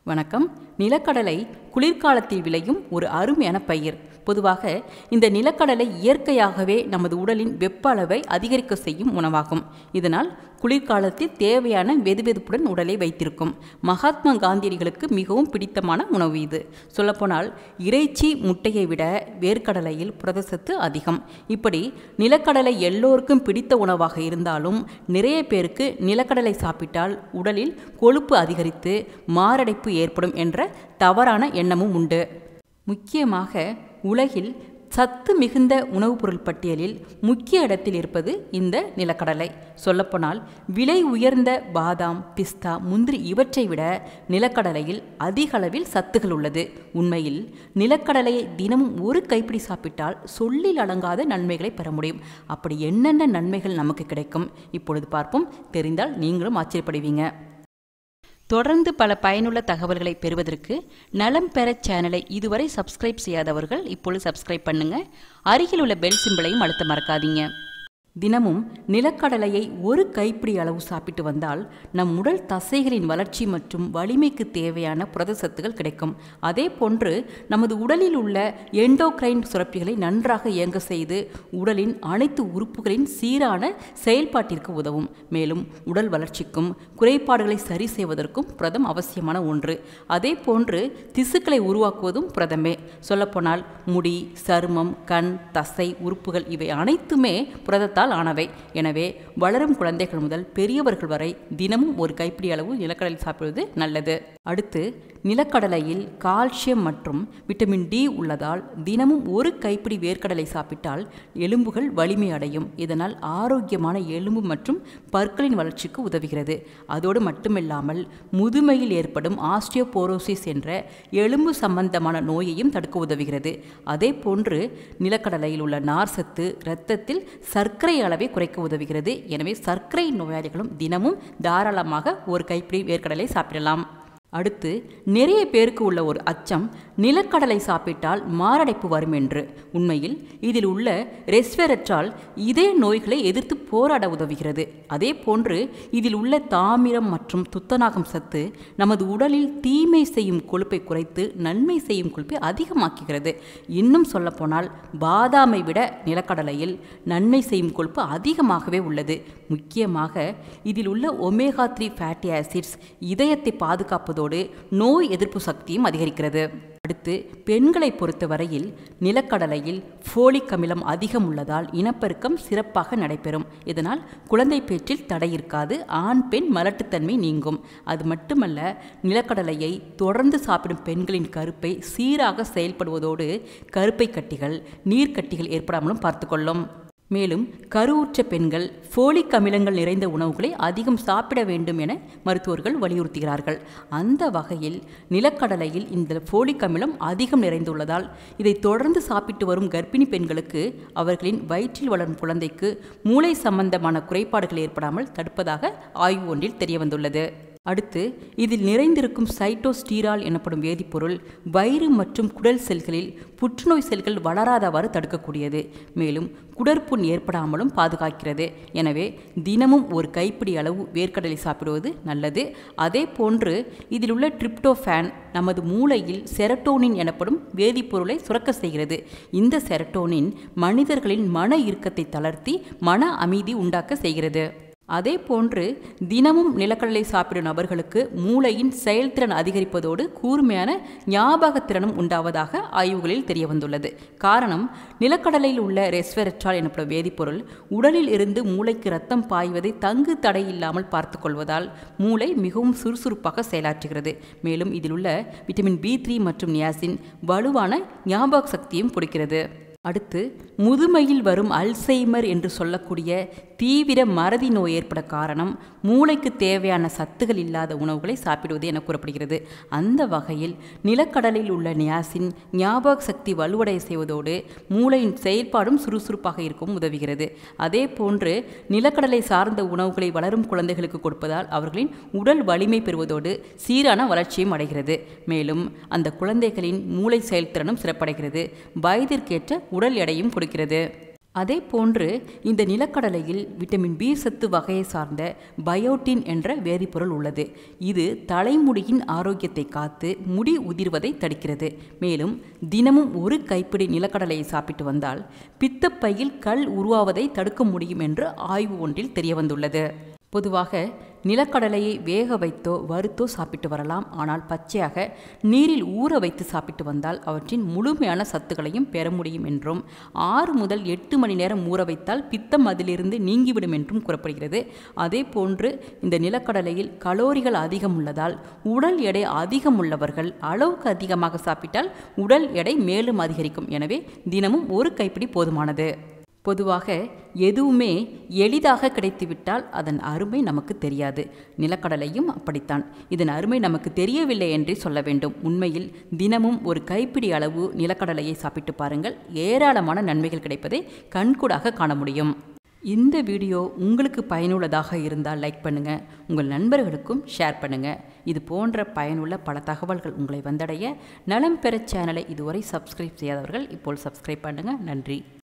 வணக்கம் நிலக்கடலை குளிர்காலத்தில் விளையும் ஒரு அருமையான பயிர் பொதுவாக இந்த நிலக்கடலை இயற்கையாகவே நமது உடலின் வெப்ப அளவை அதிகரிக்க செய்யும் உணவாகும் இதனால் குளிர்காலத்தில் தேவையான வெதுவெதுப்புடன் உடலை வைத்திருக்கும் மகாத்மா காந்தியடிகளுக்கு மிகவும் பிடித்தமான உணவு இது சொல்லப்போனால் இறைச்சி முட்டையை விட வேர்க்கடலையில் புரதசத்து அதிகம் இப்படி நிலக்கடலை எல்லோருக்கும் பிடித்த உணவாக இருந்தாலும் நிறைய பேருக்கு நிலக்கடலை சாப்பிட்டால் உடலில் கொழுப்பு அதிகரித்து மாரடைப்பு ஏற்படும் என்ற தவறான எண்ணமும் உண்டு முக்கியமாக உலகில் சத்து மிகுந்த உணவுப் பொருள் பட்டியலில் முக்கிய இடத்தில் இருப்பது இந்த நிலக்கடலை சொல்லப்போனால் விலை உயர்ந்த பாதாம் பிஸ்தா முந்திரி இவற்றை விட நிலக்கடலையில் அதிக அளவில் சத்துகள் உள்ளது உண்மையில் நிலக்கடலையை தினமும் ஒரு கைப்பிடி சாப்பிட்டால் சொல்லில் அடங்காத நன்மைகளை பெற முடியும் அப்படி என்னென்ன நன்மைகள் நமக்கு கிடைக்கும் இப்பொழுது பார்ப்போம் தெரிந்தால் நீங்களும் ஆச்சரியப்படுவீங்க தொடர்ந்து பல பயனுள்ள தகவல்களை பெறுவதற்கு நலம் பெற சேனலை இதுவரை சப்ஸ்கிரைப் செய்யாதவர்கள் இப்பொழுது சப்ஸ்கிரைப் பண்ணுங்க அருகில் உள்ள பெல் சிம்பிளையும் அழுத்த மறக்காதீங்க தினமும் நிலக்கடலையை ஒரு கைப்பிடி அளவு சாப்பிட்டு வந்தால் நம் உடல் தசைகளின் வளர்ச்சி மற்றும் வலிமைக்கு தேவையான புரதசத்துகள் கிடைக்கும் அதே போன்று நமது உடலில் உள்ள எண்டோக்ரைன் சுரப்பிகளை நன்றாக இயங்க செய்து உடலின் அனைத்து உறுப்புகளின் சீரான செயல்பாட்டிற்கு உதவும் மேலும் உடல் வளர்ச்சிக்கும் குறைபாடுகளை சரி செய்வதற்கும் புரதம் அவசியமான ஒன்று அதே போன்று திசுக்களை உருவாக்குவதும் புரதமே சொல்லப்போனால் முடி சருமம் கண் தசை உறுப்புகள் இவை அனைத்துமே புரதத்தால் புரதத்தால் ஆனவை எனவே வளரும் குழந்தைகள் முதல் பெரியவர்கள் வரை தினமும் ஒரு கைப்பிடி அளவு நிலக்கடலை சாப்பிடுவது நல்லது அடுத்து நிலக்கடலையில் கால்சியம் மற்றும் விட்டமின் டி உள்ளதால் தினமும் ஒரு கைப்பிடி வேர்க்கடலை சாப்பிட்டால் எலும்புகள் வலிமை அடையும் இதனால் ஆரோக்கியமான எலும்பு மற்றும் பற்களின் வளர்ச்சிக்கு உதவுகிறது அதோடு மட்டுமில்லாமல் முதுமையில் ஏற்படும் ஆஸ்டியோபோரோசிஸ் என்ற எலும்பு சம்பந்தமான நோயையும் தடுக்க உதவுகிறது அதே போன்று நிலக்கடலையில் உள்ள நார் சத்து இரத்தத்தில் சர்க்கரை அளவை குறைக்க உதவுகிறது எனவே சர்க்கரை நோயாளிகளும் தினமும் தாராளமாக ஒரு கைப்பிடி வேர்க்கடலை சாப்பிடலாம் அடுத்து நிறைய பேருக்கு உள்ள ஒரு அச்சம் நிலக்கடலை சாப்பிட்டால் மாரடைப்பு வரும் என்று உண்மையில் இதில் உள்ள ரெஸ்வெரட்ரால் இதய நோய்களை எதிர்த்து போராட உதவுகிறது அதே போன்று இதில் உள்ள தாமிரம் மற்றும் துத்தநாகம் சத்து நமது உடலில் தீமை செய்யும் கொழுப்பை குறைத்து நன்மை செய்யும் கொழுப்பை அதிகமாக்குகிறது இன்னும் சொல்லப்போனால் பாதாமை விட நிலக்கடலையில் நன்மை செய்யும் கொழுப்பு அதிகமாகவே உள்ளது முக்கியமாக இதில் உள்ள ஒமேகா த்ரீ ஃபேட்டி ஆசிட்ஸ் இதயத்தை பாதுகாப்பதோடு நோய் எதிர்ப்பு சக்தியும் அதிகரிக்கிறது அடுத்து பெண்களை பொறுத்தவரையில் நிலக்கடலையில் ஃபோலிக் அமிலம் அதிகம் உள்ளதால் இனப்பெருக்கம் சிறப்பாக நடைபெறும் இதனால் குழந்தை பேச்சில் தடை இருக்காது ஆண் பெண் மலட்டுத்தன்மை நீங்கும் அது மட்டுமல்ல நிலக்கடலையை தொடர்ந்து சாப்பிடும் பெண்களின் கருப்பை சீராக செயல்படுவதோடு கருப்பை கட்டிகள் நீர்க்கட்டிகள் ஏற்படாமலும் பார்த்துக்கொள்ளும் மேலும் கருவுற்ற பெண்கள் ஃபோலிக் அமிலங்கள் நிறைந்த உணவுகளை அதிகம் சாப்பிட வேண்டும் என மருத்துவர்கள் வலியுறுத்துகிறார்கள் அந்த வகையில் நிலக்கடலையில் இந்த ஃபோலிக் அமிலம் அதிகம் நிறைந்துள்ளதால் இதை தொடர்ந்து சாப்பிட்டு வரும் கர்ப்பிணி பெண்களுக்கு அவர்களின் வயிற்றில் வளரும் குழந்தைக்கு மூளை சம்பந்தமான குறைபாடுகள் ஏற்படாமல் தடுப்பதாக ஆய்வு ஒன்றில் தெரியவந்துள்ளது அடுத்து இதில் நிறைந்திருக்கும் சைட்டோஸ்டீரால் எனப்படும் வேதிப்பொருள் வயிறு மற்றும் குடல் செல்களில் புற்றுநோய் செல்கள் வளராதவாறு தடுக்கக்கூடியது மேலும் குடற்புண் ஏற்படாமலும் பாதுகாக்கிறது எனவே தினமும் ஒரு கைப்பிடி அளவு வேர்க்கடலை சாப்பிடுவது நல்லது அதே போன்று இதில் உள்ள ட்ரிப்டோஃபேன் நமது மூளையில் செரட்டோனின் எனப்படும் வேதிப்பொருளை சுரக்க செய்கிறது இந்த செரட்டோனின் மனிதர்களின் மன இறுக்கத்தை தளர்த்தி மன அமைதி உண்டாக்க செய்கிறது அதே போன்று தினமும் நிலக்கடலை சாப்பிடும் நபர்களுக்கு மூளையின் செயல்திறன் அதிகரிப்பதோடு கூர்மையான ஞாபகத்திறனும் உண்டாவதாக ஆய்வுகளில் தெரிய வந்துள்ளது காரணம் நிலக்கடலையில் உள்ள ரெஸ்வெரட்ரால் எனப்படும் வேதிப்பொருள் உடலில் இருந்து மூளைக்கு ரத்தம் பாய்வதை தங்கு தடை இல்லாமல் பார்த்து கொள்வதால் மூளை மிகவும் சுறுசுறுப்பாக செயலாற்றுகிறது மேலும் இதில் உள்ள விட்டமின் பி த்ரீ மற்றும் நியாசின் வலுவான ஞாபக சக்தியும் கொடுக்கிறது அடுத்து முதுமையில் வரும் அல்சைமர் என்று சொல்லக்கூடிய தீவிர மறதி நோய் ஏற்பட காரணம் மூளைக்கு தேவையான சத்துகள் இல்லாத உணவுகளை சாப்பிடுவது என கூறப்படுகிறது அந்த வகையில் நிலக்கடலில் உள்ள நியாசின் ஞாபக சக்தி வலுவடைய செய்வதோடு மூளையின் செயல்பாடும் சுறுசுறுப்பாக இருக்கும் உதவுகிறது அதே போன்று நிலக்கடலை சார்ந்த உணவுகளை வளரும் குழந்தைகளுக்கு கொடுப்பதால் அவர்களின் உடல் வலிமை பெறுவதோடு சீரான வளர்ச்சியும் அடைகிறது மேலும் அந்த குழந்தைகளின் மூளை செயல்திறனும் சிறப்படைகிறது வயதிற்கேற்ற உடல் எடையும் கொடுக்கிறது அதே போன்று இந்த நிலக்கடலையில் விட்டமின் பி சத்து வகையை சார்ந்த பயோட்டின் என்ற வேதிப்பொருள் உள்ளது இது தலைமுடியின் ஆரோக்கியத்தை காத்து முடி உதிர்வதை தடுக்கிறது மேலும் தினமும் ஒரு கைப்பிடி நிலக்கடலையை சாப்பிட்டு வந்தால் பித்தப்பையில் கல் உருவாவதை தடுக்க முடியும் என்று ஆய்வு ஒன்றில் தெரியவந்துள்ளது பொதுவாக நிலக்கடலையை வேக வைத்தோ வறுத்தோ சாப்பிட்டு வரலாம் ஆனால் பச்சையாக நீரில் ஊற வைத்து சாப்பிட்டு வந்தால் அவற்றின் முழுமையான சத்துக்களையும் பெற முடியும் என்றும் ஆறு முதல் எட்டு மணி நேரம் ஊற வைத்தால் பித்தம் அதிலிருந்து நீங்கிவிடும் என்றும் கூறப்படுகிறது அதே போன்று இந்த நிலக்கடலையில் கலோரிகள் அதிகம் உள்ளதால் உடல் எடை அதிகம் உள்ளவர்கள் அளவுக்கு அதிகமாக சாப்பிட்டால் உடல் எடை மேலும் அதிகரிக்கும் எனவே தினமும் ஒரு கைப்பிடி போதுமானது பொதுவாக எதுவுமே எளிதாக கிடைத்துவிட்டால் அதன் அருமை நமக்கு தெரியாது நிலக்கடலையும் அப்படித்தான் இதன் அருமை நமக்கு தெரியவில்லை என்றே சொல்ல வேண்டும் உண்மையில் தினமும் ஒரு கைப்பிடி அளவு நிலக்கடலையை சாப்பிட்டு பாருங்கள் ஏராளமான நன்மைகள் கிடைப்பதை கண்கூடாக காண முடியும் இந்த வீடியோ உங்களுக்கு பயனுள்ளதாக இருந்தால் லைக் பண்ணுங்கள் உங்கள் நண்பர்களுக்கும் ஷேர் பண்ணுங்கள் இது போன்ற பயனுள்ள பல தகவல்கள் உங்களை வந்தடைய நலம் பெற சேனலை இதுவரை சப்ஸ்கிரைப் செய்யாதவர்கள் இப்போ சப்ஸ்கிரைப் பண்ணுங்கள் நன்றி